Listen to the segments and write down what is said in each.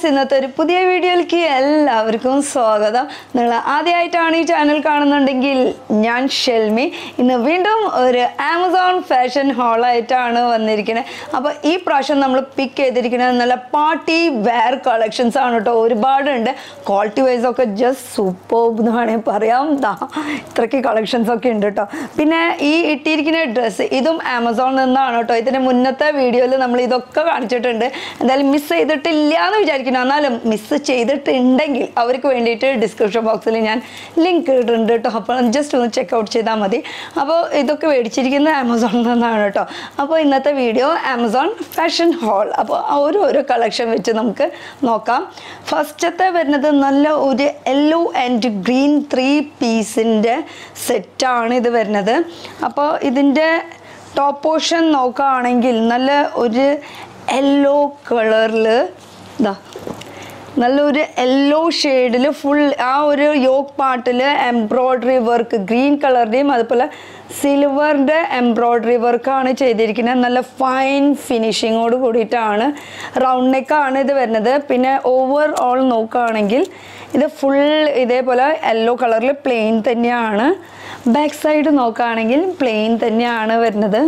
ഇന്നത്തെ ഒരു പുതിയ വീഡിയോയിലേക്ക് എല്ലാവർക്കും സ്വാഗതം നിങ്ങൾ ആദ്യമായിട്ടാണ് ഈ ചാനൽ കാണുന്നുണ്ടെങ്കിൽ ഞാൻ ഷെൽമി ഇന്ന് വീണ്ടും ഒരു ആമസോൺ ഫാഷൻ ഹാളായിട്ടാണ് വന്നിരിക്കുന്നത് അപ്പോൾ ഈ പ്രാവശ്യം നമ്മൾ പിക്ക് ചെയ്തിരിക്കുന്നത് നല്ല പാർട്ടി വെയർ കളക്ഷൻസ് ആണ് കേട്ടോ ഒരുപാടുണ്ട് ക്വാളിറ്റി വൈസ് ഒക്കെ ജസ്റ്റ് സൂപ്പർ എന്ന് വേണമെങ്കിൽ പറയാം ദാ ഇത്രയ്ക്ക് കളക്ഷൻസ് ഒക്കെ ഉണ്ട് കേട്ടോ പിന്നെ ഈ ഇട്ടിരിക്കുന്ന ഡ്രസ്സ് ഇതും ആമസോണിൽ നിന്നാണ് കേട്ടോ ഇതിൻ്റെ മുന്നത്തെ വീഡിയോയിൽ നമ്മൾ ഇതൊക്കെ കാണിച്ചിട്ടുണ്ട് എന്തായാലും മിസ് ചെയ്തിട്ടില്ല എന്ന് വിചാരിക്കുന്നു എന്നാലും മിസ് ചെയ്തിട്ടുണ്ടെങ്കിൽ അവർക്ക് വേണ്ടിയിട്ട് ഡിസ്ക്രിപ്ഷൻ ബോക്സിൽ ഞാൻ ലിങ്ക് ഇട്ടിട്ടുണ്ട് കേട്ടോ അപ്പോൾ ജസ്റ്റ് ഒന്ന് ചെക്ക് ഔട്ട് ചെയ്താൽ മതി അപ്പോൾ ഇതൊക്കെ മേടിച്ചിരിക്കുന്നത് ആമസോണിൽ നിന്നാണ് കേട്ടോ അപ്പോൾ ഇന്നത്തെ വീഡിയോ ആമസോൺ ഫാഷൻ ഹാൾ അപ്പോൾ ഓരോരോ കളക്ഷൻ വെച്ച് നമുക്ക് നോക്കാം ഫസ്റ്റത്തെ വരുന്നത് നല്ല ഒരു യെല്ലോ ആൻഡ് ഗ്രീൻ ത്രീ പീസിൻ്റെ സെറ്റാണ് ഇത് വരുന്നത് അപ്പോൾ ഇതിൻ്റെ ടോപ്പ് പോർഷൻ നോക്കുകയാണെങ്കിൽ നല്ല ഒരു യെല്ലോ കളറിൽ ഇതാ നല്ലൊരു യെല്ലോ ഷെയ്ഡിൽ ഫുൾ ആ ഒരു യോക്ക് പാർട്ടിൽ എംബ്രോയ്ഡറി വർക്ക് ഗ്രീൻ കളറിൻ്റെയും അതുപോലെ സിൽവറിൻ്റെ എംബ്രോയ്ഡറി വർക്കാണ് ചെയ്തിരിക്കുന്നത് നല്ല ഫൈൻ ഫിനിഷിങ്ങോട് കൂടിയിട്ടാണ് റൗണ്ട് നെക്കാണ് ഇത് വരുന്നത് പിന്നെ ഓവർ ഓൾ നോക്കുകയാണെങ്കിൽ ഇത് ഫുൾ ഇതേപോലെ യെല്ലോ കളറിൽ പ്ലെയിൻ തന്നെയാണ് ബാക്ക് സൈഡ് നോക്കുകയാണെങ്കിൽ പ്ലെയിൻ തന്നെയാണ് വരുന്നത്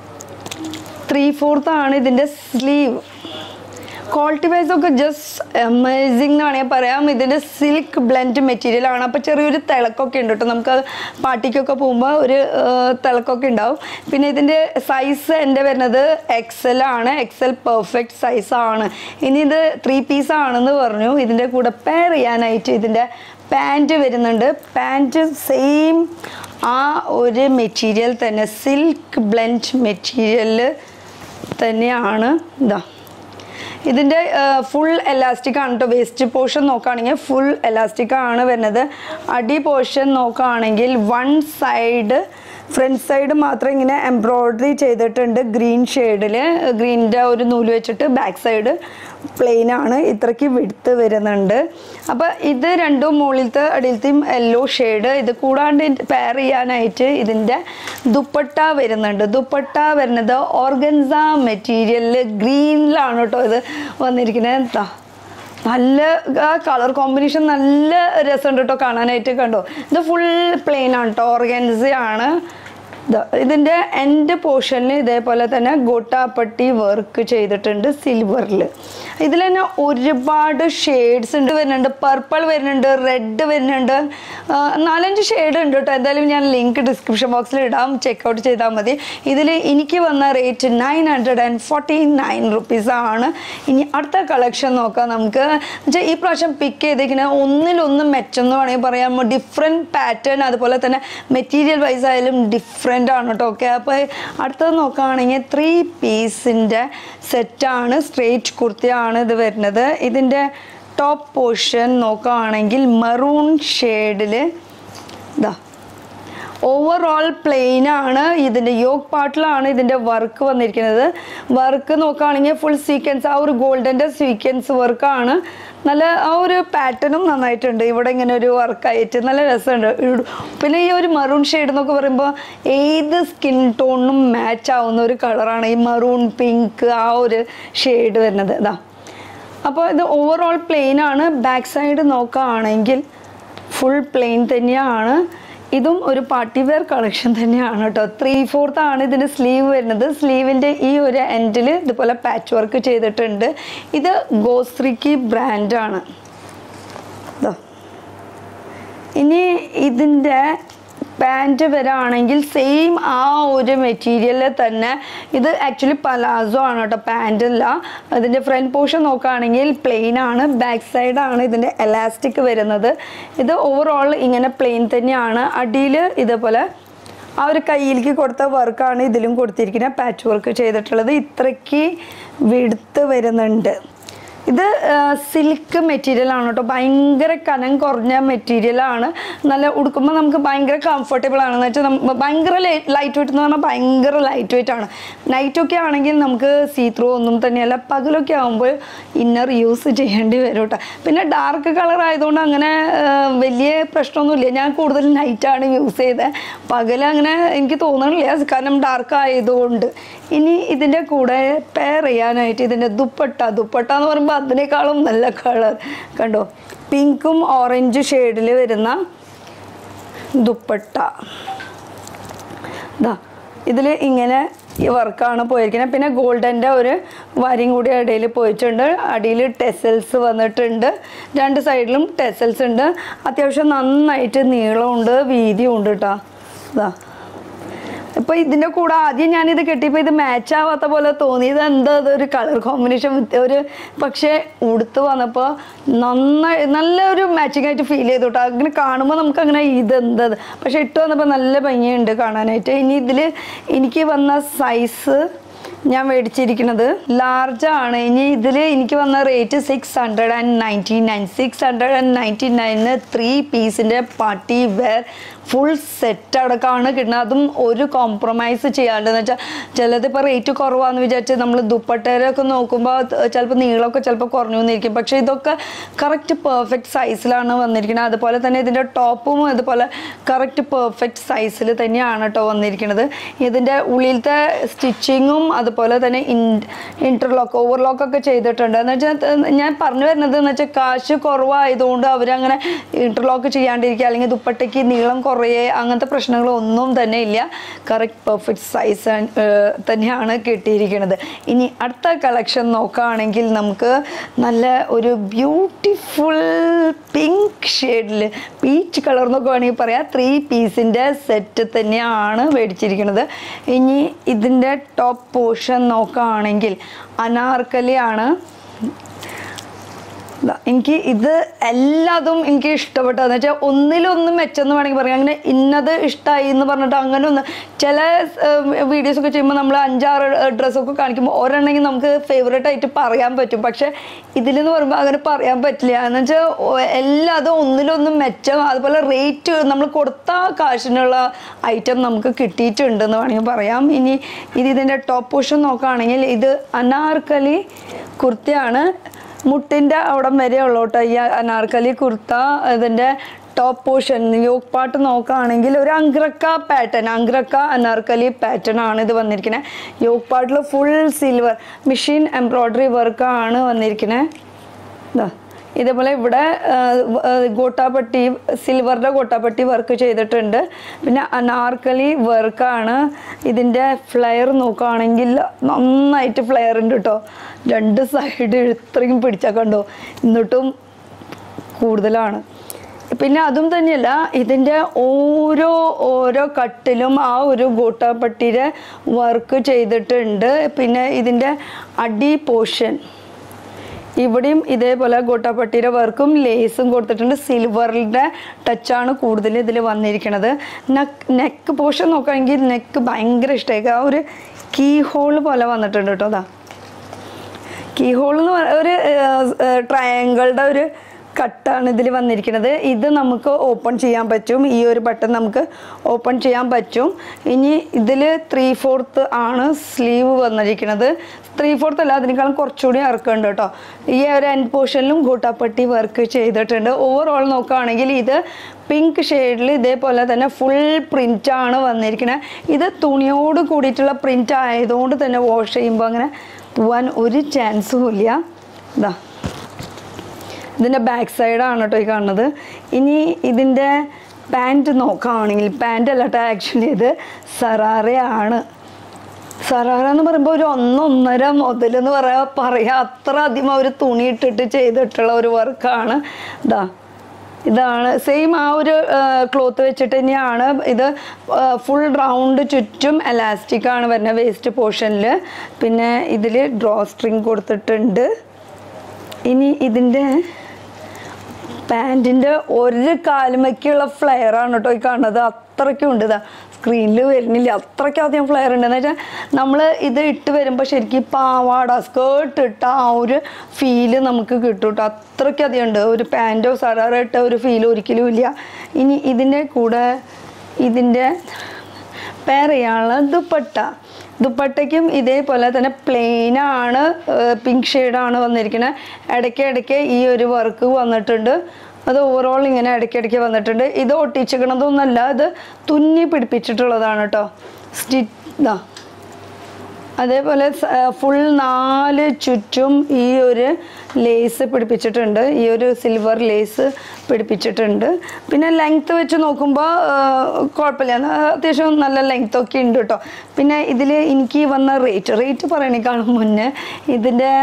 ത്രീ ഫോർത്ത് ആണ് ഇതിൻ്റെ സ്ലീവ് ക്വാളിറ്റി വൈസ് ഒക്കെ ജസ്റ്റ് അമേസിംഗ് എന്ന് വേണമെങ്കിൽ പറയാം ഇതിൻ്റെ സിൽക്ക് ബ്ലെൻഡ് മെറ്റീരിയൽ ആണ് അപ്പോൾ ചെറിയൊരു തിളക്കൊക്കെ ഉണ്ട് കേട്ടോ നമുക്ക് പാർട്ടിക്കൊക്കെ പോകുമ്പോൾ ഒരു ആ, തിളക്കൊക്കെ ഉണ്ടാവും പിന്നെ ഇതിൻ്റെ സൈസ് എൻ്റെ വരുന്നത് എക്സൽ ആണ് എക്സൽ പെർഫെക്റ്റ് സൈസ് ആണ് ഇനി ഇത് ത്രീ പീസ് ആണെന്ന് പറഞ്ഞു ഇതിൻ്റെ കൂടെ പെയർ ചെയ്യാനായിട്ട് ഇതിൻ്റെ പാൻറ്റ് വരുന്നുണ്ട് പാൻറ്റ് സെയിം ആ ഒരു മെറ്റീരിയൽ തന്നെ സിൽക്ക് ബ്ലെൻഡ് മെറ്റീരിയൽ തന്നെയാണ് ഇതാ ഇതിൻ്റെ ഫുൾ എലാസ്റ്റിക് ആണ് കേട്ടോ വേസ്റ്റ് പോർഷൻ നോക്കുകയാണെങ്കിൽ ഫുൾ എലാസ്റ്റിക് ആണ് വരുന്നത് അടി പോർഷൻ നോക്കുകയാണെങ്കിൽ വൺ സൈഡ് ഫ്രണ്ട് സൈഡ് മാത്രം ഇങ്ങനെ എംബ്രോയ്ഡറി ചെയ്തിട്ടുണ്ട് ഗ്രീൻ ഷെയ്ഡിൽ ഗ്രീനിൻ്റെ ഒരു നൂല് വെച്ചിട്ട് ബാക്ക് സൈഡ് പ്ലെയിൻ ആണ് ഇത്രയ്ക്ക് വിടുത്ത് വരുന്നുണ്ട് അപ്പോൾ ഇത് രണ്ടും മുകളിലത്തെ അടിയിലത്തെയും യെല്ലോ ഷെയ്ഡ് ഇത് കൂടാണ്ട് പെയർ ചെയ്യാനായിട്ട് ഇതിൻ്റെ ദുപ്പട്ട വരുന്നുണ്ട് ദുപ്പട്ട വരുന്നത് ഓർഗൻസ മെറ്റീരിയലിൽ ഗ്രീനിലാണ് കേട്ടോ ഇത് വന്നിരിക്കുന്നത് എന്താ നല്ല ആ കളർ കോമ്പിനേഷൻ നല്ല രസമുണ്ട് കേട്ടോ കാണാനായിട്ട് കണ്ടോ ഇത് ഫുൾ പ്ലെയിൻ ആണ് കേട്ടോ ഓർഗൻസ ആണ് ദാ ഇതിൻ്റെ എൻഡ് പോർഷനിൽ ഇതേപോലെ തന്നെ ഗോട്ടാപ്പട്ടി വർക്ക് ചെയ്തിട്ടുണ്ട് സിൽവറിൽ ഇതിൽ തന്നെ ഒരുപാട് ഷെയ്ഡ്സ് ഉണ്ട് വരുന്നുണ്ട് പർപ്പിൾ വരുന്നുണ്ട് റെഡ് വരുന്നുണ്ട് ആ, നാലഞ്ച് ഷെയ്ഡ് ഉണ്ട് കേട്ടോ എന്തായാലും ഞാൻ ലിങ്ക് ഡിസ്ക്രിപ്ഷൻ ബോക്സിൽ ഇടാം ചെക്കൗട്ട് ചെയ്താൽ മതി ഇതിൽ എനിക്ക് വന്ന rate nine hundred and forty nine rupees ആണ് ഇനി അടുത്ത കളക്ഷൻ നോക്കാം നമുക്ക് വെച്ചാൽ ഈ പ്രാവശ്യം പിക്ക് ചെയ്തിരിക്കുന്നത് ഒന്നിലൊന്നും മെച്ചം എന്ന് വേണമെങ്കിൽ പറയാം ഡിഫറെൻറ്റ് പാറ്റേൺ അതുപോലെ തന്നെ മെറ്റീരിയൽ വൈസ് ആയാലും ഡിഫറെൻ്റ് ആണ് കേട്ടോ ഓക്കെ അപ്പോൾ അടുത്തത് നോക്കുകയാണെങ്കിൽ ത്രീ പീസിൻ്റെ സെറ്റാണ് സ്ട്രേറ്റ് കുർത്തിയാണ് ഇത് വരുന്നത് ഇതിൻ്റെ ടോപ്പ് പോർഷൻ നോക്കുകയാണെങ്കിൽ മറൂൺ ഷെയ്ഡിൽ ഇതാ ഓവറോൾ പ്ലെയിൻ ആണ് ഇതിൻ്റെ യോഗ് പാർട്ടിലാണ് ഇതിൻ്റെ വർക്ക് വന്നിരിക്കുന്നത് വർക്ക് നോക്കുകയാണെങ്കിൽ ഫുൾ സീക്വൻസ് ആ ഒരു ഗോൾഡൻ്റെ സീക്വൻസ് വർക്കാണ് നല്ല ആ ഒരു പാറ്റേണും നന്നായിട്ടുണ്ട് ഇവിടെ ഇങ്ങനെ ഒരു വർക്കായിട്ട് നല്ല രസമുണ്ട് ഇടു- പിന്നെ ഈ ഒരു മറൂൺ ഷെയ്ഡ് എന്നൊക്കെ പറയുമ്പോൾ ഏത് സ്കിൻ ടോണിനും മാച്ച് ആവുന്ന ഒരു കളറാണ് ഈ മറൂൺ പിങ്ക് ആ ഒരു ഷെയ്ഡ് വരുന്നത് ഇതാ അപ്പോൾ ഇത് ഓവറോൾ പ്ലെയിൻ ആണ് ബാക്ക് സൈഡ് നോക്കുകയാണെങ്കിൽ ഫുൾ പ്ലെയിൻ തന്നെയാണ് ഇതും ഒരു പാർട്ടി വെയർ കളക്ഷൻ തന്നെയാണ് കേട്ടോ ത്രീ ഫോർത്ത് ആണ് ഇതിൻ്റെ സ്ലീവ് വരുന്നത് സ്ലീവിൻ്റെ ഈ ഒരു എൻഡിൽ ഇതുപോലെ പാച്ച് വർക്ക് ചെയ്തിട്ടുണ്ട് ഇത് ഗോസ്ത്രിക്ക് ബ്രാൻഡാണ് ഇതാ ഇനി ഇതിൻ്റെ പാൻറ്റ് വരാണെങ്കിൽ സെയിം ആ ഒരു മെറ്റീരിയലിൽ തന്നെ ഇത് ആക്ച്വലി പലാസോ ആണ് കേട്ടോ പാൻ്റ് അല്ല ഇതിൻ്റെ ഫ്രണ്ട് പോർഷൻ നോക്കുകയാണെങ്കിൽ പ്ലെയിൻ ആണ് ബാക്ക് സൈഡാണ് ഇതിൻ്റെ എലാസ്റ്റിക് വരുന്നത് ഇത് ഓവറോൾ ഇങ്ങനെ പ്ലെയിൻ തന്നെയാണ് അടിയിൽ ഇതേപോലെ ആ ഒരു കയ്യിലേക്ക് കൊടുത്ത വർക്കാണ് ഇതിലും കൊടുത്തിരിക്കുന്നത് പാച്ച് വർക്ക് ചെയ്തിട്ടുള്ളത് ഇത്രയ്ക്ക് വിടുത്ത് വരുന്നുണ്ട് ഇത് സിൽക്ക് മെറ്റീരിയൽ ആണ് കേട്ടോ ഭയങ്കര കനം കുറഞ്ഞ മെറ്റീരിയൽ ആണ് നല്ല ഉടുക്കുമ്പോൾ നമുക്ക് ഭയങ്കര കംഫർട്ടബിൾ ആണെന്ന് വെച്ചാൽ നമ്മ- ഭയങ്കര ലൈറ്റ് വെയിറ്റ് എന്ന് പറഞ്ഞാൽ ഭയങ്കര ലൈറ്റ് വെയിറ്റ് ആണ് നൈറ്റൊക്കെ ആണെങ്കിൽ നമുക്ക് സീ ത്രൂ ഒന്നും തന്നെയല്ല പകലൊക്കെ ആകുമ്പോൾ ഇന്നർ യൂസ് ചെയ്യേണ്ടി വരും കേട്ടോ പിന്നെ ഡാർക്ക് കളർ ആയതുകൊണ്ട് അങ്ങനെ ആ, വലിയ പ്രശ്നമൊന്നുമില്ല ഞാൻ കൂടുതൽ നൈറ്റാണ് യൂസ് ചെയ്തത് പകൽ അങ്ങനെ എനിക്ക് തോന്നണില്ല കാരണം ഡാർക്ക് ആയതുകൊണ്ട് ഇനി ഇതിൻ്റെ കൂടെ പെയർ ചെയ്യാനായിട്ട് ഇതിൻ്റെ ദുപ്പട്ട ദുപ്പട്ട എന്ന് പറയുമ്പോൾ അതിനേക്കാളും നല്ല കളർ കണ്ടോ പിങ്കും ഓറഞ്ച് ഷെയ്ഡിൽ വരുന്ന ദുപ്പട്ട ഇതാ ഇതിൽ ഇങ്ങനെ ഈ വർക്കാണ് പോയിരിക്കുന്നത് പിന്നെ ഗോൾഡൻ്റെ ഒരു വരിയും കൂടി ഇടയിൽ പോയിട്ടുണ്ട് അടിയിൽ ടെസൽസ് വന്നിട്ടുണ്ട് രണ്ട് സൈഡിലും ടെസൽസ് ഉണ്ട് അത്യാവശ്യം നന്നായിട്ട് നീളമുണ്ട് വീതിയും ഉണ്ട് കേട്ടോ ഇതാ ഇപ്പൊ ഇതിന്റെ കൂടെ ആദ്യം ഞാനിത് കെട്ടിയപ്പോൾ ഇത് മാച്ച് ആവാത്ത പോലെ തോന്നി ഇത് എന്താ ഒരു കളർ കോമ്പിനേഷൻ ഒരു പക്ഷേ ഉടുത്ത് വന്നപ്പോൾ നന്നായി നല്ലൊരു മാച്ചിങ് ആയിട്ട് ഫീൽ ചെയ്തു കേട്ടോ അങ്ങനെ കാണുമ്പോൾ നമുക്ക് അങ്ങനെ ഇത് എന്താ പക്ഷെ ഇട്ട് വന്നപ്പോൾ നല്ല ഭംഗിയുണ്ട് കാണാനായിട്ട് ഇനി ഇതിൽ എനിക്ക് വന്ന സൈസ് ഞാൻ മേടിച്ചിരിക്കുന്നത് ലാർജ് ആണ് ഇനി ഇതിൽ എനിക്ക് വന്ന rate six hundred and ninety nine six hundred and ninety നയനിന് ത്രീ പീസിൻ്റെ പാർട്ടി വെയർ ഫുൾ സെറ്റ് അടക്കമാണ് കിട്ടുന്നത് അതും ഒരു കോംപ്രമൈസ് ചെയ്യാണ്ടെന്ന് വെച്ചാൽ ചിലത് ഇപ്പോൾ റേറ്റ് കുറവാന്ന് വിചാരിച്ച് നമ്മൾ ദുപ്പട്ടയിലൊക്കെ നോക്കുമ്പോൾ ചിലപ്പോൾ നീളമൊക്കെ ചിലപ്പോൾ കുറഞ്ഞു വന്നിരിക്കും പക്ഷേ ഇതൊക്കെ കറക്റ്റ് പെർഫെക്റ്റ് സൈസിലാണ് വന്നിരിക്കുന്നത് അതുപോലെ തന്നെ ഇതിൻ്റെ ടോപ്പും അതുപോലെ കറക്റ്റ് പെർഫെക്റ്റ് സൈസിൽ തന്നെയാണ് കേട്ടോ വന്നിരിക്കുന്നത് ഇതിൻ്റെ ഉള്ളിലത്തെ സ്റ്റിച്ചിങ്ങും അതുപോലെ തന്നെ ഇൻ ഇൻ്റർലോക്ക് ഓവർലോക്ക് ഒക്കെ ചെയ്തിട്ടുണ്ട് എന്ന് വെച്ചാൽ ഞാൻ പറഞ്ഞു വരുന്നത് എന്ന് വെച്ചാൽ കാശ് കുറവായതുകൊണ്ട് അവരങ്ങനെ ഇൻ്റർലോക്ക് ചെയ്യാണ്ടിരിക്കുക അല്ലെങ്കിൽ ദുപ്പട്ടയ്ക്ക് നീളം കുറയേ അങ്ങനത്തെ പ്രശ്നങ്ങളൊന്നും തന്നെ ഇല്ല കറക്റ്റ് പെർഫെക്റ്റ് സൈസ് തന്നെയാണ് കിട്ടിയിരിക്കുന്നത് ഇനി അടുത്ത കളക്ഷൻ നോക്കുകയാണെങ്കിൽ നമുക്ക് നല്ല ഒരു ബ്യൂട്ടിഫുൾ പിങ്ക് ഷെയ്ഡിൽ പീച്ച് കളർ എന്നൊക്കെ വേണമെങ്കിൽ പറയാം ത്രീ പീസിൻ്റെ സെറ്റ് തന്നെയാണ് മേടിച്ചിരിക്കുന്നത് ഇനി ഇതിൻ്റെ ടോപ്പ് പോർഷൻ നോക്കുകയാണെങ്കിൽ അനാർക്കലിയാണ് ദാ, എനിക്ക് ഇത് എല്ലാതും എനിക്ക് ഇഷ്ടപ്പെട്ടതെന്ന് വെച്ചാൽ ഒന്നിലൊന്നും മെച്ചെന്ന് വേണമെങ്കിൽ പറയാം അങ്ങനെ ഇന്നത് ഇഷ്ടമായി എന്ന് പറഞ്ഞിട്ട് അങ്ങനെ ഒന്ന് ചില വീഡിയോസ് ഒക്കെ ചെയ്യുമ്പോൾ നമ്മൾ അഞ്ചാറ് ഡ്രസ്സൊക്കെ കാണിക്കുമ്പോൾ ഒരെണ്ണമെങ്കിൽ നമുക്ക് ഫേവറേറ്റ് ആയിട്ട് പറയാൻ പറ്റും പക്ഷെ ഇതിലെന്ന് പറയുമ്പോൾ അങ്ങനെ പറയാൻ പറ്റില്ല എന്ന് വെച്ചാൽ എല്ലാതും ഒന്നിലൊന്നും മെച്ചം അതുപോലെ റേറ്റ് നമ്മൾ കൊടുത്ത കാശിനുള്ള ഐറ്റം നമുക്ക് കിട്ടിയിട്ടുണ്ടെന്ന് വേണമെങ്കിൽ പറയാം ഇനി ഇത് ഇതിൻ്റെ ടോപ്പ് പോർഷൻ നോക്കുകയാണെങ്കിൽ ഇത് അനാർക്കലി കുർത്തയാണ് മുട്ടിൻ്റെ അവിടം വരെ ഉള്ളൂ കേട്ടോ ഈ അനാർക്കലി കുർത്ത ഇതിൻ്റെ ടോപ്പ് പോർഷൻ യോഗ് പാട്ട് നോക്കുകയാണെങ്കിൽ ഒരു അങ്ക്രക്ക പാറ്റേൺ അങ്ക്രക്ക അനാർക്കലി പാറ്റേൺ ആണ് ഇത് വന്നിരിക്കുന്നത് യോഗ് പാട്ടിൽ ഫുൾ സിൽവർ മെഷീൻ എംബ്രോയ്ഡറി വർക്കാണ് വന്നിരിക്കുന്നത് ഇതാ ഇതേപോലെ ഇവിടെ ആ, വ- ആ, ഗോട്ടാപ്പട്ടി സിൽവറിൻ്റെ ഗോട്ടാപ്പട്ടി വർക്ക് ചെയ്തിട്ടുണ്ട് പിന്നെ അനാർക്കലി വർക്കാണ് ഇതിൻ്റെ ഫ്ലെയർ നോക്കുകയാണെങ്കിൽ നന്നായിട്ട് ഫ്ലെയർ ഉണ്ട് കേട്ടോ രണ്ട് സൈഡ് ഇത്രയും പിടിച്ചാൽ കണ്ടോ എന്നിട്ടും കൂടുതലാണ് പിന്നെ അതും തന്നെയല്ല ഇതിൻ്റെ ഓരോ ഓരോ കട്ടിലും ആ ഒരു ഗോട്ടാപ്പട്ടിയുടെ വർക്ക് ചെയ്തിട്ടുണ്ട് പിന്നെ ഇതിൻ്റെ അടി പോർഷൻ ഇവിടെയും ഇതേപോലെ ഗോട്ടാപ്പട്ടിയുടെ വർക്കും ലേസും കൊടുത്തിട്ടുണ്ട് സിൽവറിൻ്റെ ടച്ചാണ് കൂടുതൽ ഇതിൽ വന്നിരിക്കുന്നത് നെക്ക് നെക്ക് പോർഷൻ നോക്കുകയാണെങ്കിൽ നെക്ക് ഭയങ്കര ഇഷ്ടമായി ആ ഒരു കീ ഹോൾ പോലെ വന്നിട്ടുണ്ട് കേട്ടോ അതാ കീ ഹോൾ എന്ന് പറ ഒരു ട്രയാങ്കിളുടെ ഒരു കട്ടാണ് ഇതിൽ വന്നിരിക്കുന്നത് ഇത് നമുക്ക് ഓപ്പൺ ചെയ്യാൻ പറ്റും ഈ ഒരു ബട്ടൺ നമുക്ക് ഓപ്പൺ ചെയ്യാൻ പറ്റും ഇനി ഇതിൽ ത്രീ ഫോർത്ത് ആണ് സ്ലീവ് വന്നിരിക്കുന്നത് ത്രീ ഫോർത്ത് അല്ല അതിനേക്കാളും കുറച്ചുകൂടി ഇറക്കുന്നുണ്ട് കേട്ടോ ഈ ഒരു എൻഡ് പോർഷനിലും ഗോട്ടാപ്പട്ടി വർക്ക് ചെയ്തിട്ടുണ്ട് ഓവറോൾ നോക്കുകയാണെങ്കിൽ ഇത് പിങ്ക് ഷെയ്ഡിൽ ഇതേപോലെ തന്നെ ഫുൾ പ്രിൻ്റ് ആണ് വന്നിരിക്കുന്നത് ഇത് തുണിയോട് കൂടിയിട്ടുള്ള പ്രിൻ്റ് ആയതുകൊണ്ട് തന്നെ വാഷ് ചെയ്യുമ്പോൾ അങ്ങനെ പോവാൻ ഒരു ചാൻസും ഇല്ല ഇതാ ഇതിൻ്റെ ബാക്ക് സൈഡാണ് കേട്ടോ ഈ കാണുന്നത് ഇനി ഇതിൻ്റെ പാൻറ്റ് നോക്കുകയാണെങ്കിൽ പാൻറ്റ് അല്ല കേട്ടോ ആക്ച്വലി ഇത് സറാറയാണ് സറാറ എന്ന് പറയുമ്പോൾ ഒരു ഒന്നൊന്നര മുതൽ എന്ന് പറയാ പറയാ അത്ര അധികം അവർ തുണി ഇട്ടിട്ട് ചെയ്തിട്ടുള്ള ഒരു വർക്കാണ് ഇതാ ഇതാണ് സെയിം ആ ഒരു ക്ലോത്ത് വെച്ചിട്ട് തന്നെയാണ് ഇത് ഫുൾ റൗണ്ട് ചുറ്റും എലാസ്റ്റിക് ആണ് വരുന്നത് വേസ്റ്റ് പോർഷനിൽ പിന്നെ ഇതിൽ ഡ്രോ സ്ട്രിങ് കൊടുത്തിട്ടുണ്ട് ഇനി ഇതിൻ്റെ പാൻറ്റിൻ്റെ ഒരു കാലുമയ്ക്കുള്ള ഫ്ലെയർ ആണ് കേട്ടോ ഈ കാണുന്നത് അത്രയ്ക്കും ഉണ്ട് ഇതാ സ്ക്രീനിൽ വരുന്നില്ല അത്രയ്ക്കും അധികം ഫ്ലെയർ ഉണ്ട് എന്ന് വെച്ചാൽ നമ്മൾ ഇത് ഇട്ട് വരുമ്പോൾ ശരിക്കും പാവാട സ്കേർട്ട് ഇട്ട ആ ഒരു ഫീല് നമുക്ക് കിട്ടും കേട്ടോ അത്രയ്ക്കും അധികം ഉണ്ട് ഒരു പാൻറ്റോ സറാറോ ഇട്ട ഒരു ഫീൽ ഒരിക്കലും ഇല്ല ഇനി ഇതിൻ്റെ കൂടെ ഇതിൻ്റെ പെയർ ചെയ്യാനുള്ള ദുപ്പട്ട ദുപ്പട്ടയ്ക്കും ഇതേപോലെ തന്നെ പ്ലെയിൻ ആണ് പിങ്ക് ഷെയ്ഡാണ് വന്നിരിക്കുന്നത് ഇടയ്ക്ക് ഇടയ്ക്ക് ഈ ഒരു വർക്ക് വന്നിട്ടുണ്ട് അത് ഓവറോൾ ഇങ്ങനെ ഇടയ്ക്കിടയ്ക്ക് വന്നിട്ടുണ്ട് ഇത് ഒട്ടിച്ചിക്കണതൊന്നല്ല ഇത് തുന്നി പിടിപ്പിച്ചിട്ടുള്ളതാണ് കേട്ടോ സ്റ്റി ഇതാ അതേപോലെ ഫുൾ നാല് ചുറ്റും ഈ ഒരു ലേസ് പിടിപ്പിച്ചിട്ടുണ്ട് ഈ ഒരു സിൽവർ ലേസ് പിടിപ്പിച്ചിട്ടുണ്ട് പിന്നെ ലെങ്ത്ത് വെച്ച് നോക്കുമ്പോൾ കുഴപ്പമില്ല എന്നാ അത്യാവശ്യം നല്ല ലെങ്ത് ഒക്കെ ഉണ്ട് കേട്ടോ പിന്നെ ഇതിൽ എനിക്ക് വന്ന റേറ്റ് റേറ്റ് പറയണേക്കാളും മുന്നേ ഇതിൻ്റെ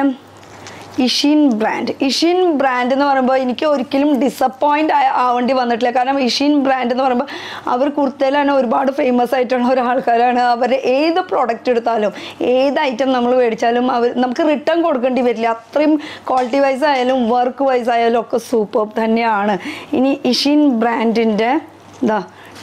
ഇഷിൻ ബ്രാൻഡ് ഇഷിൻ ബ്രാൻഡ് എന്ന് പറയുമ്പോൾ എനിക്ക് ഒരിക്കലും ഡിസപ്പോയിൻ്റ് ആവേണ്ടി വന്നിട്ടില്ല കാരണം ഇഷിൻ ബ്രാൻഡ് എന്ന് പറയുമ്പോൾ അവർ കുർത്തയിലാണ് ഒരുപാട് ഫേമസ് ആയിട്ടുള്ള ഒരാൾക്കാരാണ് അവർ ഏത് പ്രോഡക്റ്റ് എടുത്താലും ഏത് ഐറ്റം നമ്മൾ മേടിച്ചാലും അവർ നമുക്ക് റിട്ടേൺ കൊടുക്കേണ്ടി വരില്ല അത്രയും ക്വാളിറ്റി വൈസ് ആയാലും വർക്ക് വൈസ് ആയാലും ഒക്കെ സൂപ്പർ തന്നെയാണ് ഇനി ഇഷിൻ ബ്രാൻഡിൻ്റെ എന്താ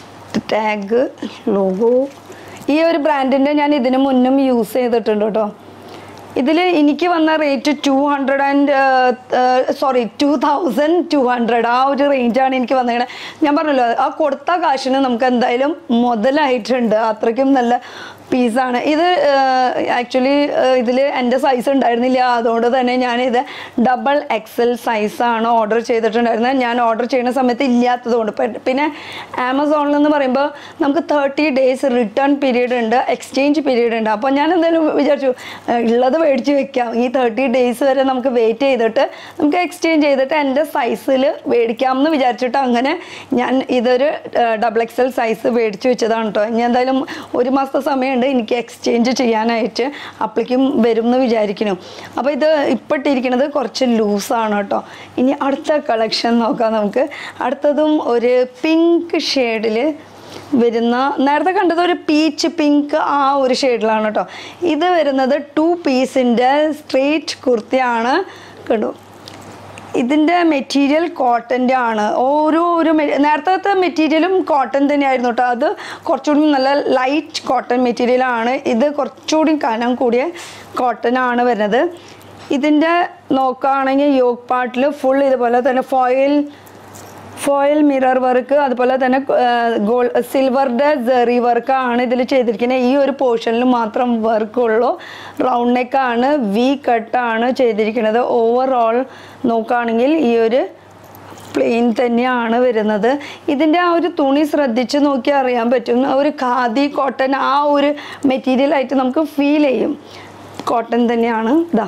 ടാഗ് ലോഗോ ഈ ഒരു ബ്രാൻഡിൻ്റെ ഞാൻ ഇതിന് മുന്നും യൂസ് ചെയ്തിട്ടുണ്ട് കേട്ടോ ഇതിൽ എനിക്ക് വന്ന rate two hundred and sorry two thousand two hundred ആ ഒരു റേഞ്ചാണ് എനിക്ക് വന്നിരിക്കുന്നത് ഞാൻ പറഞ്ഞല്ലോ ആ കൊടുത്ത കാശിന് നമുക്ക് എന്തായാലും മുതലായിട്ടുണ്ട് അത്രയ്ക്കും നല്ല പീസാണ് ഇത് ആക്ച്വലി ഇതിൽ എൻ്റെ സൈസ് ഉണ്ടായിരുന്നില്ല അതുകൊണ്ട് തന്നെ ഞാനിത് ഡബിൾ എക്സൽ സൈസാണ് ഓർഡർ ചെയ്തിട്ടുണ്ടായിരുന്നത് ഞാൻ ഓർഡർ ചെയ്യുന്ന സമയത്ത് ഇല്ലാത്തത് കൊണ്ട് പെ- പിന്നെ ആമസോണിൽ എന്ന് പറയുമ്പോൾ നമുക്ക് തേർട്ടി ഡേയ്സ് റിട്ടേൺ പീരീഡ് ഉണ്ട് എക്സ്ചേഞ്ച് പീരീഡ് ഉണ്ട് അപ്പോൾ ഞാൻ എന്തായാലും വിചാരിച്ചു ഏഹ്, ഉള്ളത് മേടിച്ച് വെക്കാം ഈ തേർട്ടി ഡേയ്സ് വരെ നമുക്ക് വെയിറ്റ് ചെയ്തിട്ട് നമുക്ക് എക്സ്ചേഞ്ച് ചെയ്തിട്ട് എൻ്റെ സൈസിൽ മേടിക്കാം എന്ന് വിചാരിച്ചിട്ട് അങ്ങനെ ഞാൻ ഇതൊരു ഡബിൾ എക്സൽ സൈസ് മേടിച്ച് വെച്ചതാണ് കേട്ടോ ഇനി എന്തായാലും ഒരു മാസത്തെ സമയമുണ്ട് എനിക്ക് എക്സ്ചേഞ്ച് ചെയ്യാനായിട്ട് അപ്പോഴേക്കും വരും എന്ന് വിചാരിക്കുന്നു അപ്പോൾ ഇത് ഇപ്പോൾ ഇട്ടിരിക്കുന്നത് കുറച്ച് ലൂസാണ് കേട്ടോ ഇനി അടുത്ത കളക്ഷൻ നോക്കാം നമുക്ക് അടുത്തതും ഒരു പിങ്ക് ഷെയ്ഡിൽ വരുന്ന നേരത്തെ കണ്ടത് ഒരു പീച്ച് പിങ്ക് ആ ഒരു ഷെയ്ഡിലാണ് കേട്ടോ ഇത് വരുന്നത് ടു പീസിൻ്റെ സ്ട്രേറ്റ് കുർത്തിയാണ് കണ്ടു ഇതിൻ്റെ മെറ്റീരിയൽ കോട്ടൻ്റെ ആണ് ഓരോ ഒരു മെ- നേരത്തെ മെറ്റീരിയലും കോട്ടൺ തന്നെയായിരുന്നു കേട്ടോ അത് കുറച്ചുകൂടി നല്ല ലൈറ്റ് കോട്ടൺ മെറ്റീരിയലാണ് ഇത് കുറച്ചുകൂടി കനം കൂടിയ കോട്ടൺ ആണ് വരുന്നത് ഇതിൻ്റെ നോക്കുകയാണെങ്കിൽ യോഗ് പാർട്ടിൽ ഫുൾ ഇതുപോലെ തന്നെ ഫോയിൽ ഫോയിൽ മിറർ വർക്ക് അതുപോലെ തന്നെ ഗോൾ സിൽവറിൻ്റെ ജെറി വർക്കാണ് ഇതിൽ ചെയ്തിരിക്കുന്നത് ഈ ഒരു പോർഷനിൽ മാത്രം വർക്ക് ഉള്ളൂ റൗണ്ട് നെക്കാണ് വി കട്ടാണ് ചെയ്തിരിക്കുന്നത് ഓവറോൾ നോക്കുകയാണെങ്കിൽ ഈ ഒരു പ്ലെയിൻ തന്നെയാണ് വരുന്നത് ഇതിൻ്റെ ആ ഒരു തുണി ശ്രദ്ധിച്ച് നോക്കിയാൽ അറിയാൻ പറ്റും ആ ഒരു ഖാദി കോട്ടൺ ആ ഒരു മെറ്റീരിയലായിട്ട് നമുക്ക് ഫീൽ ചെയ്യും കോട്ടൺ തന്നെയാണ് ഇതാ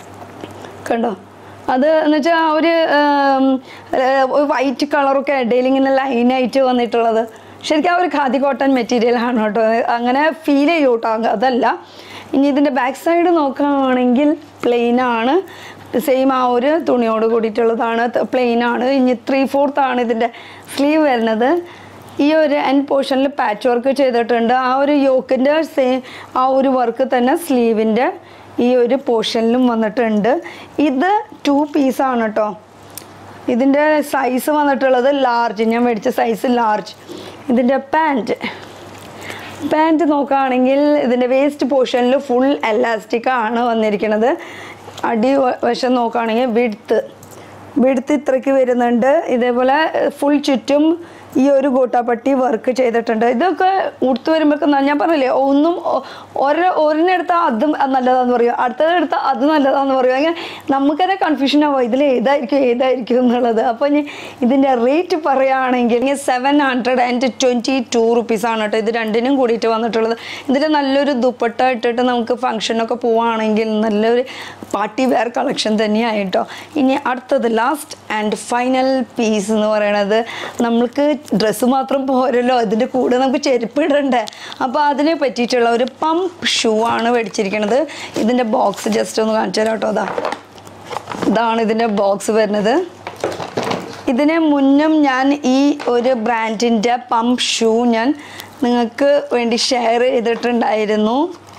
കണ്ടോ അത് എന്ന് വെച്ചാൽ ആ ഒരു വൈറ്റ് കളറൊക്കെ ഇടയിൽ ഇങ്ങനെ ലൈനായിട്ട് വന്നിട്ടുള്ളത് ശരിക്കും ആ ഒരു ഖാദി കോട്ടൺ മെറ്റീരിയൽ ആണ് കേട്ടോ അങ്ങനെ ഫീൽ ചെയ്യും കേട്ടോ അങ്ങ് അതല്ല ഇനി ഇതിൻ്റെ ബാക്ക് സൈഡ് നോക്കുകയാണെങ്കിൽ പ്ലെയിൻ ആണ് സെയിം ആ ഒരു തുണിയോട് കൂടിയിട്ടുള്ളതാണ് പ്ലെയിൻ ആണ് ഇനി ത്രീ ഫോർത്ത് ആണ് ഇതിൻ്റെ സ്ലീവ് വരുന്നത് ഈ ഒരു എൻഡ് പോർഷനിൽ പാച്ച് വർക്ക് ചെയ്തിട്ടുണ്ട് ആ ഒരു യോക്കിൻ്റെ സെയിം ആ ഒരു വർക്ക് തന്നെ സ്ലീവിൻ്റെ ഈ ഒരു പോർഷനിലും വന്നിട്ടുണ്ട് ഇത് ടു പീസാണ് കേട്ടോ ഇതിൻ്റെ സൈസ് വന്നിട്ടുള്ളത് ലാർജ് ഞാൻ മേടിച്ച സൈസ് ലാർജ് ഇതിൻ്റെ പാൻറ്റ് പാൻറ്റ് നോക്കുകയാണെങ്കിൽ ഇതിൻ്റെ വേസ്റ്റ് പോർഷനിൽ ഫുൾ എലാസ്റ്റിക് ആണ് വന്നിരിക്കുന്നത് അടി വ- വശം നോക്കുകയാണെങ്കിൽ വിഡ്ത്ത് വിഡ്ത്ത് ഇത്രയ്ക്ക് വരുന്നുണ്ട് ഇതേപോലെ ഫുൾ ചുറ്റും ഈ ഒരു ഗോട്ടാപ്പട്ടി വർക്ക് ചെയ്തിട്ടുണ്ട് ഇതൊക്കെ ഉടുത്ത് വരുമ്പോഴേക്കും ഞാൻ പറഞ്ഞില്ലേ ഒന്നും ഒ- ഒരെ ഒരെണ്ണെടുത്താൽ അതും നല്ലതാന്ന് പറയും അടുത്തതെടുത്താൽ അത് നല്ലതാന്ന് പറയും അങ്ങനെ നമുക്ക് തന്നെ കൺഫ്യൂഷൻ ആവുക ഇതിൽ ഏതായിരിക്കും ഏതായിരിക്കും എന്നുള്ളത് അപ്പോൾ ഇനി ഇതിൻ്റെ റേറ്റ് പറയുകയാണെങ്കിൽ seven hundred and twenty two റുപ്പീസാണ് കേട്ടോ ഇത് രണ്ടിനും കൂടിയിട്ട് വന്നിട്ടുള്ളത് ഇതിൽ നല്ലൊരു ദുപ്പട്ട ഇട്ടിട്ട് നമുക്ക് ഫംഗ്ഷനൊക്കെ പോവുകയാണെങ്കിൽ നല്ലൊരു പാർട്ടി വെയർ കളക്ഷൻ തന്നെയായിട്ടോ ഇനി അടുത്തത് ലാസ്റ്റ് ആൻഡ് ഫൈനൽ പീസ് എന്ന് പറയണത് നമ്മൾക്ക് ഡ്രസ്സ് മാത്രം പോരല്ലോ അതിൻ്റെ കൂടെ നമുക്ക് ചെരുപ്പ് ഇടണ്ടേ അപ്പോൾ അതിനെ പറ്റിയിട്ടുള്ള ഒരു പമ്പ് ഷൂ ആണ് മേടിച്ചിരിക്കുന്നത് ഇതിൻ്റെ ബോക്സ് ജസ്റ്റ് ഒന്ന് കാണിച്ചു തരാം കേട്ടോ അതാ ഇതാണ് ഇതിൻ്റെ ബോക്സ് വരുന്നത് ഇതിന് മുന്നും ഞാൻ ഈ ഒരു ബ്രാൻഡിൻ്റെ പമ്പ് ഷൂ ഞാൻ നിങ്ങൾക്ക് വേണ്ടി ഷെയർ ചെയ്തിട്ടുണ്ടായിരുന്നു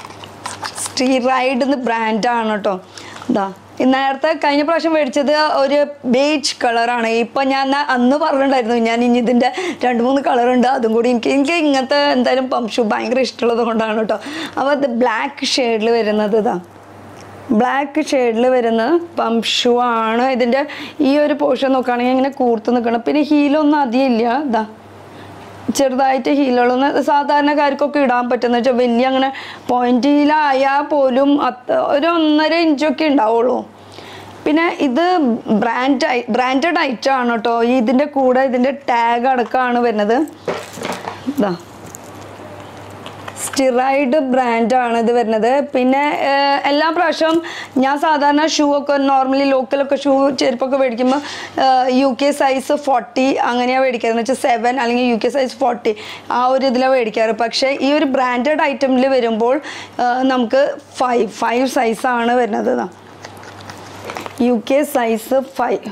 സ്ട്രീ റൈഡ് എന്ന ബ്രാൻഡാണ് കേട്ടോ ഇതാ ഈ നേരത്തെ കഴിഞ്ഞ പ്രാവശ്യം മേടിച്ചത് ഒരു ബേജ് കളറാണ് ഇപ്പം ഞാൻ ന- അന്ന് പറഞ്ഞിട്ടുണ്ടായിരുന്നു ഞാൻ ഇനി ഇതിൻ്റെ രണ്ട് മൂന്ന് കളറുണ്ട് അതും കൂടി എനിക്ക് എനിക്ക് ഇങ്ങനത്തെ എന്തായാലും പമ്പ് ഷൂ ഭയങ്കര ഇഷ്ടമുള്ളത് കൊണ്ടാണ് കേട്ടോ അപ്പോൾ അത് ബ്ലാക്ക് ഷെയ്ഡിൽ വരുന്നത് ഇതാ ബ്ലാക്ക് ഷെയ്ഡിൽ വരുന്ന പമ്പ് ഷൂ ആണ് ഇതിൻ്റെ ഈ ഒരു പോർഷൻ നോക്കുകയാണെങ്കിൽ ഇങ്ങനെ കൂർത്ത് നിൽക്കണം പിന്നെ ഹീലൊന്നും അധികം ഇല്ല ഇതാ ചെറുതായിട്ട് ഹീലുകളൊന്ന് സാധാരണക്കാർക്കൊക്കെ ഇടാൻ പറ്റുന്ന വെച്ചാൽ വലിയ അങ്ങനെ പോയിന്റ് ഹീലായാൽ പോലും അത്ത ഒരു ഒന്നര ഇഞ്ചൊക്കെ ഉണ്ടാവുള്ളൂ പിന്നെ ഇത് ബ്രാൻഡ് ബ്രാൻഡഡ് ഐറ്റം ആണ് കേട്ടോ ഇതിൻ്റെ കൂടെ ഇതിൻ്റെ ടാഗ് അടക്കമാണ് വരുന്നത് ഇതാ സ്റ്റിറൈഡ് ബ്രാൻഡാണ് ഇത് വരുന്നത് പിന്നെ ഏഹ്, എല്ലാ പ്രാവശ്യവും ഞാൻ സാധാരണ ഷൂ ഒക്കെ നോർമലി ലോക്കലൊക്കെ ഷൂ ചെരുപ്പൊക്കെ മേടിക്കുമ്പോൾ യു കെ സൈസ് ഫോർട്ടി അങ്ങനെയാണ് മേടിക്കാറ് എന്ന് വെച്ചാൽ സെവൻ അല്ലെങ്കിൽ യു കെ സൈസ് ഫോർട്ടി ആ ഒരു ഇതിലാണ് മേടിക്കാറ് പക്ഷേ ഈ ഒരു ബ്രാൻഡഡ് ഐറ്റമിൽ വരുമ്പോൾ ഏഹ്, നമുക്ക് ഫൈവ് ഫൈവ് സൈസാണ് വരുന്നത് ദാ. യു കെ സൈസ് ഫൈവ്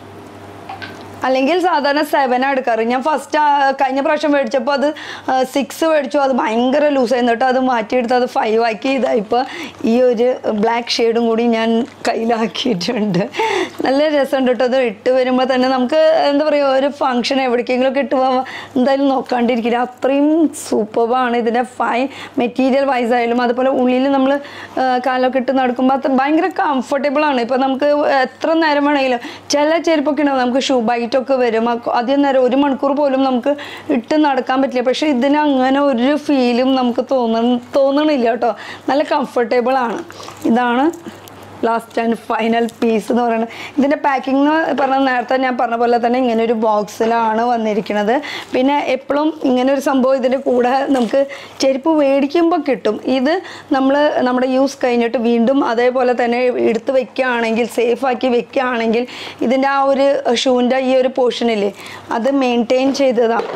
അല്ലെങ്കിൽ സാധാരണ സെവനാണ് എടുക്കാറ് ഞാൻ ഫസ്റ്റ് കഴിഞ്ഞ പ്രാവശ്യം മേടിച്ചപ്പോൾ അത് സിക്സ് മേടിച്ചു അത് ഭയങ്കര ലൂസ് ആയിരുന്നു കേട്ടോ അത് മാറ്റിയെടുത്ത് അത് ഫൈവ് ആക്കി ഇതാ ഇപ്പോൾ ഈ ഒരു ബ്ലാക്ക് ഷെയ്ഡും കൂടി ഞാൻ കയ്യിലാക്കിയിട്ടുണ്ട് നല്ല രസമുണ്ട് കേട്ടോ അത് ഇട്ട് വരുമ്പോൾ തന്നെ നമുക്ക് എന്താ പറയുക ഒരു ഫംഗ്ഷൻ എവിടേക്കെങ്കിലും ഒക്കെ ഇട്ട് പോകാൻ എന്തായാലും നോക്കാണ്ടിരിക്കില്ല അത്രയും സൂപ്പർബാണ് ഇതിൻ്റെ ഫൈൻ മെറ്റീരിയൽ വൈസ് ആയാലും അതുപോലെ ഉള്ളിൽ നമ്മൾ കാലൊക്കെ ഇട്ട് നടക്കുമ്പോൾ അത് ഭയങ്കര കംഫർട്ടബിൾ ആണ് ഇപ്പോൾ നമുക്ക് എത്ര നേരം വേണമെങ്കിലും ചില ചെരുപ്പൊക്കെ ഉണ്ടാവും നമുക്ക് ഷൂ ബൈറ്റ് ഒക്കെ വരും അ- അധികം നേരം ഒരു മണിക്കൂർ പോലും നമുക്ക് ഇട്ട് നടക്കാൻ പറ്റില്ല പക്ഷേ ഇതിന് അങ്ങനെ ഒരു ഫീലും നമുക്ക് തോന്നണ തോന്നണില്ല കേട്ടോ നല്ല കംഫർട്ടബിൾ ആണ് ഇതാണ് ലാസ്റ്റ് ആൻഡ് ഫൈനൽ പീസ് എന്ന് പറയുന്നത് ഇതിൻ്റെ പാക്കിംഗ് എന്ന് പറഞ്ഞ നേരത്തെ ഞാൻ പറഞ്ഞ പോലെ തന്നെ ഇങ്ങനെ ഒരു ബോക്സിലാണ് വന്നിരിക്കുന്നത് പിന്നെ എപ്പോഴും ഇങ്ങനെ ഒരു സംഭവം ഇതിൻ്റെ കൂടെ നമുക്ക് ചെരുപ്പ് മേടിക്കുമ്പോൾ കിട്ടും ഇത് നമ്മൾ നമ്മുടെ യൂസ് കഴിഞ്ഞിട്ട് വീണ്ടും അതേപോലെ തന്നെ എടുത്ത് വെക്കുകയാണെങ്കിൽ സേഫാക്കി വെക്കുകയാണെങ്കിൽ ഇതിൻ്റെ ആ ഒരു ഷൂവിൻ്റെ ഈ ഒരു പോർഷനില്ലേ അത് മെയിൻറ്റെയിൻ ചെയ്തതാണ്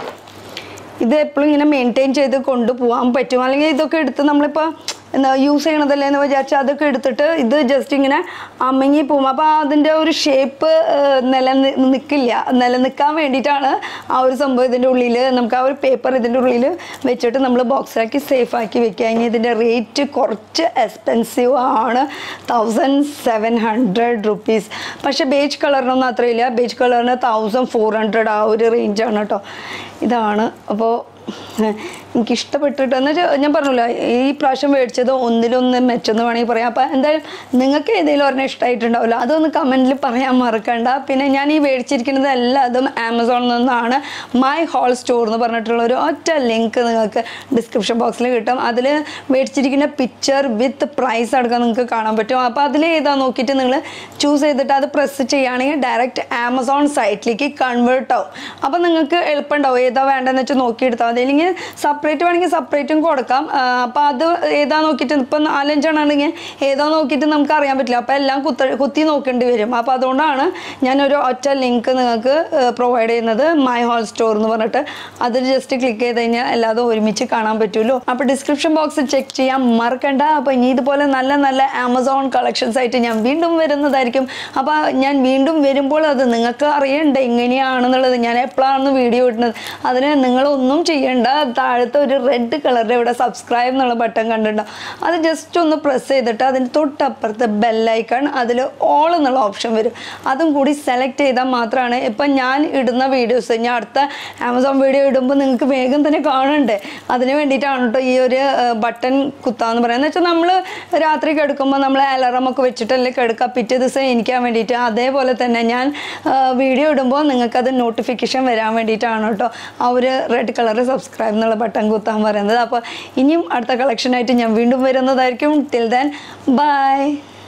ഇത് എപ്പോഴും ഇങ്ങനെ മെയിൻറ്റെയിൻ ചെയ്ത് കൊണ്ടുപോകാൻ പറ്റും അല്ലെങ്കിൽ ഇതൊക്കെ എടുത്ത് നമ്മളിപ്പോൾ എന്താ യൂസ് ചെയ്യണതല്ലേ എന്ന് വിചാരിച്ചാൽ അതൊക്കെ എടുത്തിട്ട് ഇത് ജസ്റ്റ് ഇങ്ങനെ അമങ്ങി പോകും അപ്പോൾ അതിൻ്റെ ഒരു ഷേപ്പ് നില നിൽക്കില്ല നിലനിൽക്കാൻ വേണ്ടിയിട്ടാണ് ആ ഒരു സംഭവം ഇതിൻ്റെ ഉള്ളിൽ നമുക്ക് ആ ഒരു പേപ്പർ ഇതിൻ്റെ ഉള്ളിൽ വെച്ചിട്ട് നമ്മൾ ബോക്സിലാക്കി സേഫ് ആക്കി വെക്കുക ഇനി ഇതിൻ്റെ റേറ്റ് കുറച്ച് എക്സ്പെൻസീവ് ആണ് തൗസൻഡ് സെവൻ ഹൺഡ്രഡ് റുപ്പീസ് പക്ഷേ ബേജ് കളറിനൊന്നും അത്രയില്ല ബേജ് കളറിന് തൗസൻഡ് ഫോർ ഹൺഡ്രഡ് ആ ഒരു റേഞ്ചാണ് കേട്ടോ ഇതാണ് അപ്പോൾ എനിക്ക് ഇഷ്ടപ്പെട്ടിട്ട് എന്ന് വെച്ചാൽ ഞാൻ പറഞ്ഞല്ലോ ഈ പ്രാവശ്യം മേടിച്ചത് ഒന്നിലൊന്ന് മെച്ചെന്ന് വേണമെങ്കിൽ പറയാം അപ്പം എന്തായാലും നിങ്ങൾക്ക് ഏതെങ്കിലും ഒരെണ്ണം ഇഷ്ടമായിട്ടുണ്ടാവില്ല അതൊന്ന് കമൻറ്റിൽ പറയാൻ മറക്കണ്ട പിന്നെ ഞാൻ ഈ മേടിച്ചിരിക്കുന്നത് എല്ലാതും ആമസോണിൽ നിന്നാണ് മൈ ഹോൾ സ്റ്റോർ എന്ന് പറഞ്ഞിട്ടുള്ള ഒരു ഒറ്റ ലിങ്ക് നിങ്ങൾക്ക് ഡിസ്ക്രിപ്ഷൻ ബോക്സിൽ കിട്ടും അതിൽ മേടിച്ചിരിക്കുന്ന പിക്ചർ വിത്ത് പ്രൈസ് അടക്കം നിങ്ങൾക്ക് കാണാൻ പറ്റും അപ്പോൾ അതിൽ ഏതാ നോക്കിയിട്ട് നിങ്ങൾ ചൂസ് ചെയ്തിട്ട് അത് പ്രസ് ചെയ്യുകയാണെങ്കിൽ ഡയറക്റ്റ് ആമസോൺ സൈറ്റിലേക്ക് കൺവേർട്ട് ആവും അപ്പോൾ നിങ്ങൾക്ക് എളുപ്പമുണ്ടാവും ഏതാ വേണ്ടതെന്ന് വെച്ചാൽ നോക്കിയെടുത്താൽ മതി അല്ലെങ്കിൽ സെപ്പറേറ്റ് വേണമെങ്കിൽ സെപ്പറേറ്റും കൊടുക്കാം അപ്പോൾ അത് ഏതാ നോക്കിയിട്ട് ഇപ്പം നാലഞ്ചെണ്ണാണെങ്കിൽ ഏതാ നോക്കിയിട്ട് നമുക്ക് അറിയാൻ പറ്റില്ല അപ്പോൾ എല്ലാം കുത്ത കുത്തി നോക്കേണ്ടി വരും അപ്പോൾ അതുകൊണ്ടാണ് ഞാനൊരു ഒറ്റ ലിങ്ക് നിങ്ങൾക്ക് പ്രൊവൈഡ് ചെയ്യുന്നത് മൈ ഹോൾ സ്റ്റോർ എന്ന് പറഞ്ഞിട്ട് അതിൽ ജസ്റ്റ് ക്ലിക്ക് ചെയ്ത് കഴിഞ്ഞാൽ എല്ലാതും ഒരുമിച്ച് കാണാൻ പറ്റുമല്ലോ അപ്പോൾ ഡിസ്ക്രിപ്ഷൻ ബോക്സ് ചെക്ക് ചെയ്യാൻ മറക്കണ്ട അപ്പോൾ ഇനി ഇതുപോലെ നല്ല നല്ല ആമസോൺ കളക്ഷൻസ് ആയിട്ട് ഞാൻ വീണ്ടും വരുന്നതായിരിക്കും അപ്പോൾ ഞാൻ വീണ്ടും വരുമ്പോൾ അത് നിങ്ങൾക്ക് അറിയണ്ടേ എങ്ങനെയാണെന്നുള്ളത് ഞാൻ എപ്പോഴാണ് വീഡിയോ ഇടുന്നത് അതിന് നിങ്ങളൊന്നും ചെയ്യണ്ട താഴത്തെ ഒരു റെഡ് കളറിൻ്റെ ഇവിടെ സബ്സ്ക്രൈബ് എന്നുള്ള ബട്ടൺ കണ്ടിട്ടുണ്ടോ അത് ജസ്റ്റ് ഒന്ന് പ്രസ് ചെയ്തിട്ട് അതിന് തൊട്ടപ്പുറത്ത് ബെല്ലൈക്കൺ അതിൽ ഓൾ എന്നുള്ള ഓപ്ഷൻ വരും അതും കൂടി സെലക്ട് ചെയ്താൽ മാത്രമാണ് ഇപ്പം ഞാൻ ഇടുന്ന വീഡിയോസ് ഞാൻ അടുത്ത ആമസോൺ വീഡിയോ ഇടുമ്പോൾ നിങ്ങൾക്ക് വേഗം തന്നെ കാണണ്ടേ അതിന് വേണ്ടിയിട്ടാണ് കേട്ടോ ഈ ഒരു ബട്ടൺ കുത്താന്ന് പറയുന്നത് എന്ന് വെച്ചാൽ നമ്മൾ രാത്രി കിടക്കുമ്പോൾ നമ്മൾ അലാറം ഒക്കെ വെച്ചിട്ടല്ലേ കിടക്കുക പിറ്റേ ദിവസം എനിക്കാൻ വേണ്ടിയിട്ട് അതേപോലെ തന്നെ ഞാൻ വീഡിയോ ഇടുമ്പോൾ നിങ്ങൾക്കത് നോട്ടിഫിക്കേഷൻ വരാൻ വേണ്ടിയിട്ടാണ് കേട്ടോ ആ ഒരു റെഡ് കളർ സബ്സ്ക്രൈബ് എന്നുള്ള ബട്ടൺ കുത്താൻ പറയുന്നത് അപ്പോൾ ഇനിയും അടുത്ത കളക്ഷനായിട്ട് ഞാൻ വീണ്ടും വരുന്നതായിരിക്കും ടിൽ ദെൻ ബൈ